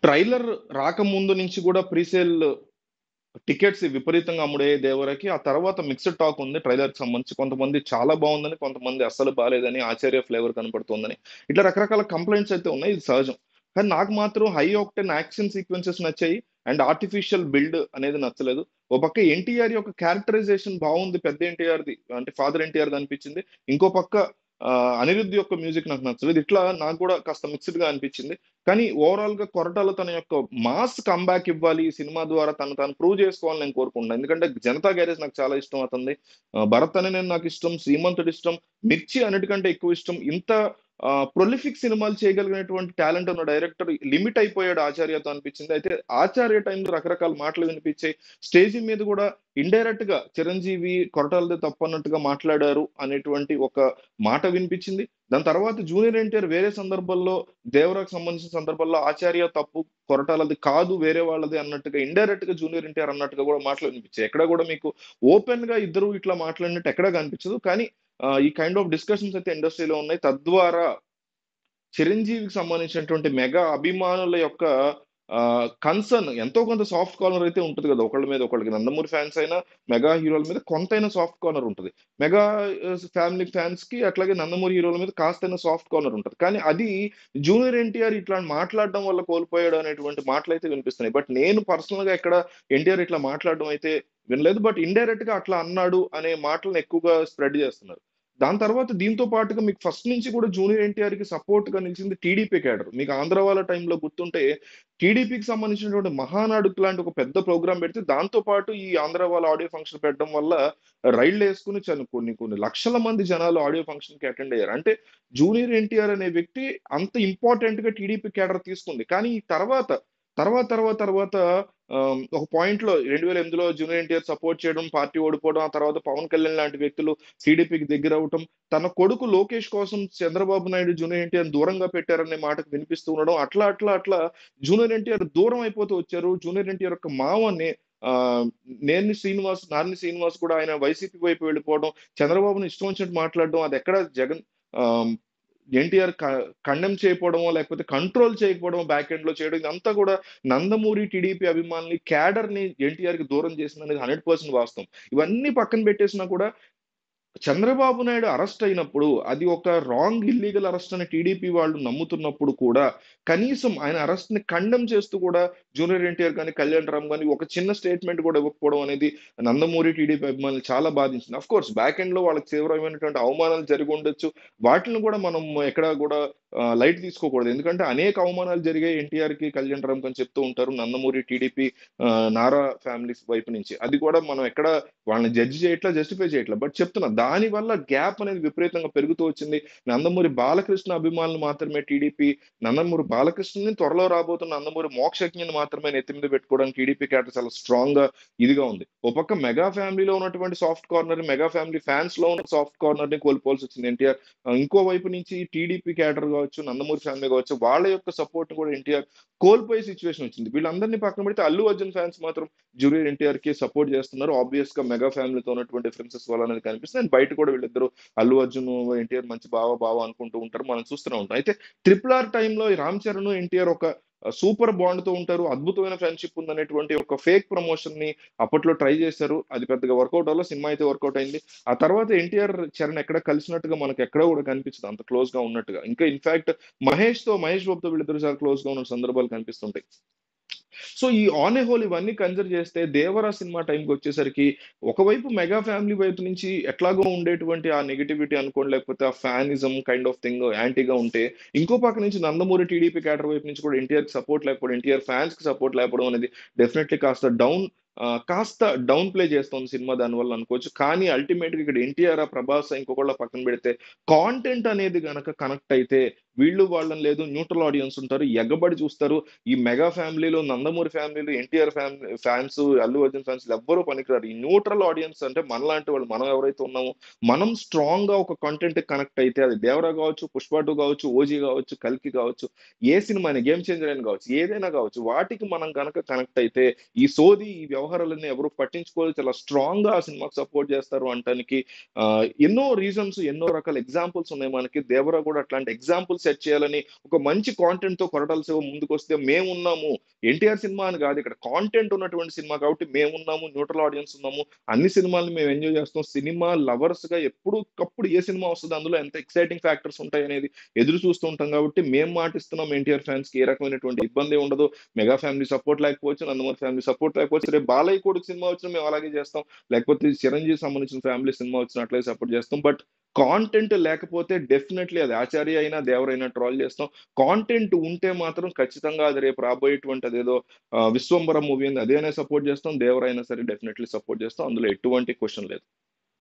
trailer రాకముందు నుంచి కూడా ప్రీసేల్ టికెట్స్ విపరీతంగా అమ్ముడయ్యాయి దేవరకి ఆ తర్వాత మిక్స్డ్ టాక్ ఉంది ట్రైలర్ కి సంబంధించి కొంతమంది చాలా బాగుందని కొంతమంది అస్సలు బాగాలేదని ఆచార్య ఫ్లేవర్ కనపడుతుందని ఇట్లా రకరకాల కంప్లైంట్స్ అయితే ఉన్నాయి ఇది సహజం కానీ నాకు మాత్రం హై ఆక్టెన్ యాక్షన్ సీక్వెన్సెస్ నచ్చాయి అండ్ ఆర్టిఫిషియల్ బిల్డ్ అనేది నచ్చలేదు ఓ పక్క ఎన్టీఆర్ యొక్క క్యారెక్టరైజేషన్ బాగుంది పెద్ద ఎన్టీఆర్ ది అంటే ఫాదర్ ఎన్టీఆర్ అనిపించింది ఇంకో పక్క ఆ, అనిరుద్ధ్ యొక్క మ్యూజిక్ నాకు నచ్చలేదు ఇట్లా నాకు కూడా కాస్త మిక్స్డ్ గా అనిపించింది కానీ ఓవరాల్ గా కొరటాల తన యొక్క మాస్ కంబ్యాక్ ఇవ్వాలి ఈ సినిమా ద్వారా తను తాను ప్రూవ్ చేసుకోవాలని నేను కోరుకుంటున్నాను ఎందుకంటే జనతా గ్యారేజ్ నాకు చాలా ఇష్టం అతనిది ఆ, భరత్ అనే నేను నాకు ఇష్టం శ్రీమంతుడు ఇష్టం మిర్చి అన్నిటికంటే ఎక్కువ ఇష్టం ఇంత ప్రొలిఫిక్ సినిమాలు చేయగలిగినటువంటి టాలెంట్ ఉన్న డైరెక్టర్ లిమిట్ అయిపోయాడు ఆచార్యతో అనిపించింది అయితే ఆచార్య టైంలో రకరకాల మాటలు వినిపించాయి స్టేజ్ మీద కూడా ఇండైరెక్ట్ గా చిరంజీవి కొరటాలదే తప్పు అన్నట్టుగా మాట్లాడారు అనేటువంటి ఒక మాట వినిపించింది దాని తర్వాత జూనియర్ ఎన్టీఆర్ వేరే సందర్భాల్లో దేవరాకు సంబంధించిన సందర్భాల్లో ఆచార్య తప్పు కొరటాలది కాదు వేరే వాళ్ళది అన్నట్టుగా ఇండైరెక్ట్ గా జూనియర్ ఎన్టీఆర్ అన్నట్టుగా కూడా మాటలు వినిపించాయి ఎక్కడ కూడా మీకు ఓపెన్ గా ఇద్దరు ఇట్లా మాట్లాడినట్టు ఎక్కడా కనిపించదు కానీ ఆ, ఈ కైండ్ ఆఫ్ డిస్కషన్స్ అయితే ఇండస్ట్రీలో ఉన్నాయి తద్వారా చిరంజీవికి సంబంధించినటువంటి మెగా అభిమానుల యొక్క కన్సర్న్ ఎంతో కొంత సాఫ్ట్ కార్నర్ అయితే ఉంటుంది కదా ఒకళ్ళ మీద ఒకళ్ళకి నందమూరి ఫ్యాన్స్ అయినా మెగా హీరోల మీద కొంతైనా సాఫ్ట్ కార్నర్ ఉంటుంది మెగా ఫ్యామిలీ ఫ్యాన్స్ కి అట్లాగే నందమూరి హీరోల మీద కాస్తైనా సాఫ్ట్ కార్నర్ ఉంటుంది కానీ అది జూనియర్ ఎన్టీఆర్ ఇట్లా మాట్లాడడం వల్ల కోల్పోయాడు అనేటువంటి మాటలు అయితే వినిపిస్తున్నాయి బట్ నేను పర్సనల్ గా ఎక్కడ ఎన్టీఆర్ ఇట్లా మాట్లాడడం అయితే వినలేదు బట్ ఇండైరెక్ట్ గా అట్లా అన్నాడు అనే మాటలను ఎక్కువగా స్ప్రెడ్ చేస్తున్నారు దాని తర్వాత దీంతో పాటుగా మీకు ఫస్ట్ నుంచి కూడా జూనియర్ ఎన్టీఆర్ కి సపోర్ట్ గా నిలిచింది టీడీపీ క్యాడర్ మీకు ఆంధ్ర వాళ్ళ టైంలో గుర్తుంటే టీడీపీకి సంబంధించినటువంటి మహానాడు లాంటి ఒక పెద్ద ప్రోగ్రామ్ పెడితే దాంతో పాటు ఈ ఆంధ్ర వాళ్ళ ఆడియో ఫంక్షన్ పెట్టడం వల్ల రైళ్లు వేసుకుని చను- కొన్ని కొన్ని లక్షల మంది జనాలు ఆడియో ఫంక్షన్ కి అటెండ్ అయ్యారు అంటే జూనియర్ ఎన్టీఆర్ అనే వ్యక్తి అంత ఇంపార్టెంట్ గా టీడీపీ క్యాడర్ తీసుకుంది కానీ ఈ తర్వాత తర్వాత తర్వాత తర్వాత ఆమ్, ఒక పాయింట్ లో రెండు వేల ఎనిమిదిలో జూనియర్ ఎన్టీఆర్ సపోర్ట్ చేయడం పార్టీ ఓడిపోవడం ఆ తర్వాత పవన్ కళ్యాణ్ లాంటి వ్యక్తులు టీడీపీకి దగ్గర అవటం తన కొడుకు లోకేష్ కోసం చంద్రబాబు నాయుడు జూనియర్ ఎన్టీఆర్ దూరంగా పెట్టారనే మాటకు వినిపిస్తూ ఉండడం అట్లా అట్లా అట్లా జూనియర్ ఎన్టీఆర్ దూరం అయిపోతూ వచ్చారు జూనియర్ ఎన్టీఆర్ యొక్క మావని ఆ నేర్ని శ్రీనివాస్ నార్ని శ్రీనివాస్ కూడా ఆయన వైసీపీ వైపు వెళ్ళిపోవడం చంద్రబాబును ఇష్టం వచ్చినట్టు మాట్లాడడం అది ఎక్కడ జగన్ ఎన్టీఆర్ కండెమ్ చేయకపోవడమో లేకపోతే కంట్రోల్ చేయకపోవడమో బ్యాక్ ఎండ్ లో చేయడం ఇదంతా కూడా నందమూరి టీడీపీ అభిమానుల్ని క్యాడర్ ని ఎన్టీఆర్ కి దూరం చేసింది అనేది హండ్రెడ్ పర్సెంట్ వాస్తవం ఇవన్నీ పక్కన పెట్టేసినా కూడా చంద్రబాబు నాయుడు అరెస్ట్ అయినప్పుడు అది ఒక రాంగ్ ఇల్లీగల్ అరెస్ట్ అని టీడీపీ వాళ్ళు నమ్ముతున్నప్పుడు కూడా కనీసం ఆయన అరెస్ట్ ని ఖండం చేస్తూ కూడా జూనియర్ ఎన్టీఆర్ కానీ కళ్యాణ్ రామ్ కానీ ఒక చిన్న స్టేట్మెంట్ కూడా ఇవ్వకపోవడం అనేది నందమూరి టీడీపీ అభిమానులు చాలా బాధించింది అఫ్ కోర్స్ బ్యాక్ ఎండ్ లో వాళ్ళకి తీవ్రమైనటువంటి అవమానాలు జరిగి ఉండొచ్చు వాటిని కూడా మనం ఎక్కడా కూడా లైట్ తీసుకోకూడదు ఎందుకంటే అనేక అవమానాలు జరిగాయి ఎన్టీఆర్ కి కళ్యాణ్ రామ్ అని చెప్తూ ఉంటారు నందమూరి టీడీపీ నారా ఫ్యామిలీస్ వైపు నుంచి అది కూడా మనం ఎక్కడ వాళ్ళని జడ్జి చేయట్లా జస్టిఫై చేయట్లా బట్ చెప్తున్నా దాని వల్ల గ్యాప్ అనేది విపరీతంగా పెరుగుతూ వచ్చింది నందమూరి బాలకృష్ణ అభిమానులు మాత్రమే టీడీపీ నందమూరి బాలకృష్ణని త్వరలో రాబోతున్న నందమూరి మోక్షజ్ఞని మాత్రమే నెత్తి మీద పెట్టుకోవడానికి టీడీపీ క్యాటర్ చాలా స్ట్రాంగ్ గా ఇదిగా ఉంది ఒక పక్క మెగా ఫ్యామిలీలో ఉన్నటువంటి soft corner mega family fans లో ఉన్న సాఫ్ట్ కార్నర్ ని కోల్పోవాల్సి వచ్చింది ఎన్టీఆర్ ఇంకో వైపు నుంచి టీడీపీ క్యాటర్ కావచ్చు నందమూరి ఫ్యామిలీ కావచ్చు వాళ్ళ యొక్క సపోర్ట్ కూడా ఎన్టీఆర్ కోల్పోయే సిచ్యువేషన్ వచ్చింది వీళ్ళందరినీ పక్కన పెడితే అల్లు అర్జున్ ఫ్యాన్స్ మాత్రం జూనియర్ ఎన్టీఆర్ కి సపోర్ట్ చేస్తున్నారు ఆబ్వియస్ గా మెగా ఫ్యామిలీతో ఉన్నటువంటి డిఫరెన్సెస్ వల్ల అనేది కనిపిస్తుంది అండ్ బయట కూడా వీళ్ళిద్దరు అల్లు అర్జున్ ఎన్టీఆర్ మంచి బావ బావ అనుకుంటూ ఉంటారు మనం చూస్తూనే ఉంటాం అయితే ట్రిపుల్ ఆర్ టైంలో ఈ రామ్ చరణ్ ఎన్టీఆర్ ఒక సూపర్ బాండ్ తో ఉంటారు అద్భుతమైన ఫ్రెండ్షిప్ ఉందనేటువంటి ఒక ఫేక్ ప్రమోషన్ ని అప్పట్లో ట్రై చేశారు అది పెద్దగా వర్కౌట్ అవ్వలో సినిమా అయితే వర్కౌట్ అయింది ఆ తర్వాత ఎన్టీఆర్ చరణ్ ఎక్కడ కలిసినట్టుగా మనకు ఎక్కడ కూడా కనిపించదు అంత క్లోజ్ గా ఉన్నట్టుగా ఇంకా ఇన్ఫాక్ట్ మహేష్ తో మహేష్ బాబుతో వీళ్ళిద్దరు చాలా క్లోజ్ గా ఉన్న సందర్భాలు కనిపిస్తుంటాయి సో ఈ ఆన్ ఏ హోల్ ఇవన్నీ కన్సిడర్ చేస్తే దేవరా సినిమా టైంకి వచ్చేసరికి ఒకవైపు మెగా ఫ్యామిలీ వైపు నుంచి ఎట్లాగో ఉండేటువంటి ఆ నెగిటివిటీ అనుకోండి లేకపోతే ఆ ఫ్యానిజం కైండ్ ఆఫ్ థింగ్ యాంటీగా ఉంటే ఇంకో పక్క నుంచి నందమూరి టీడీపీ క్యాటర్ వైపు నుంచి కూడా ఎన్టీఆర్ సపోర్ట్ లేకపోవడం ఎన్టీఆర్ ఫ్యాన్స్ కి సపోర్ట్ లేకపోవడం అనేది డెఫినెట్లీ కాస్త డౌన్ కాస్త డౌన్ ప్లే చేస్తుంది సినిమా దానివల్ల అనుకోవచ్చు కానీ అల్టిమేట్ గా ఇక్కడ ఎన్టీఆర్ ప్రభాస్ ఇంకొకళ్ళ పక్కన పెడితే కాంటెంట్ అనేది గనక కనెక్ట్ అయితే వీళ్ళు వాళ్ళని లేదు న్యూట్రల్ ఆడియన్స్ ఉంటారు ఎగబడి చూస్తారు ఈ మెగా ఫ్యామిలీలో నందమూరి ఫ్యామిలీలో NTR family fans Allu Arjun fans ఎవ్వరూ పనికిరారు ఈ న్యూట్రల్ ఆడియన్స్ అంటే మనలాంటి వాళ్ళు మనం ఎవరైతే ఉన్నామో మనం స్ట్రాంగ్ గా ఒక కంటెంట్ కనెక్ట్ అయితే అది దేవరా కావచ్చు పుష్ప టూ కావచ్చు ఓజీ కావచ్చు కల్కి కావచ్చు ఏ సినిమా అయినా గేమ్ చేంజర్ అయినా కావచ్చు ఏదైనా కావచ్చు వాటికి మనం కనుక కనెక్ట్ అయితే ఈ సోది ఈ వ్యవహారాలన్నీ ఎవరు పట్టించుకోవాలి చాలా స్ట్రాంగ్ గా ఆ సినిమాకి సపోర్ట్ చేస్తారు అంటానికి ఎన్నో రీజన్స్ ఎన్నో రకాల ఎగ్జాంపుల్స్ ఉన్నాయి మనకి దేవరా కూడా అట్లాంటి ఎగ్జాంపుల్స్ సెట్ చేయాలని ఒక మంచి కాంటెంట్ తో కొరటాల శివ ముందుకు వస్తే మేమున్నాము ఎన్టీఆర్ సినిమా అని కాదు ఇక్కడ కాంటెంట్ ఉన్నటువంటి సినిమా కాబట్టి మేమున్నాము న్యూట్రల్ ఆడియన్స్ ఉన్నాము అన్ని సినిమాలు మేము ఎంజాయ్ చేస్తాం సినిమా లవర్స్ గా ఎప్పుడు కప్పుడు ఏ సినిమా వస్తుంది అందులో ఎంత ఎక్సైటింగ్ ఫ్యాక్టర్స్ ఉంటాయి అనేది ఎదురు చూస్తూ ఉంటాం కాబట్టి మేము మాటిస్తున్నాం ఎన్టీఆర్ ఫ్యాన్స్ కి ఏ రకమైనటువంటి ఇబ్బంది ఉండదు మెగా ఫ్యామిలీ సపోర్ట్ లేకపోవచ్చు నందమూరి ఫ్యామిలీ సపోర్ట్ లేకపోవచ్చు రేపు బాలయ్య కొడుకు సినిమా వచ్చినా మేము అలాగే చేస్తాం లేకపోతే చిరంజీవి సంబంధించిన ఫ్యామిలీ సినిమా వచ్చినా అట్లే సపోర్ట్ చేస్తాం బట్ కాంటెంట్ లేకపోతే డెఫినెట్లీ అది ఆచార్య అయినా దేవరైనా ట్రాల్ చేస్తాం కాంటెంట్ ఉంటే మాత్రం ఖచ్చితంగా అది రేపు రాబోయేటువంటి అదేదో ఆ, విశ్వంబరం మూవీ ఉంది అదేనే సపోర్ట్ చేస్తాం దేవరైనా సరే డెఫినెట్లీ సపోర్ట్ చేస్తాం అందులో ఎటువంటి క్వశ్చన్ లేదు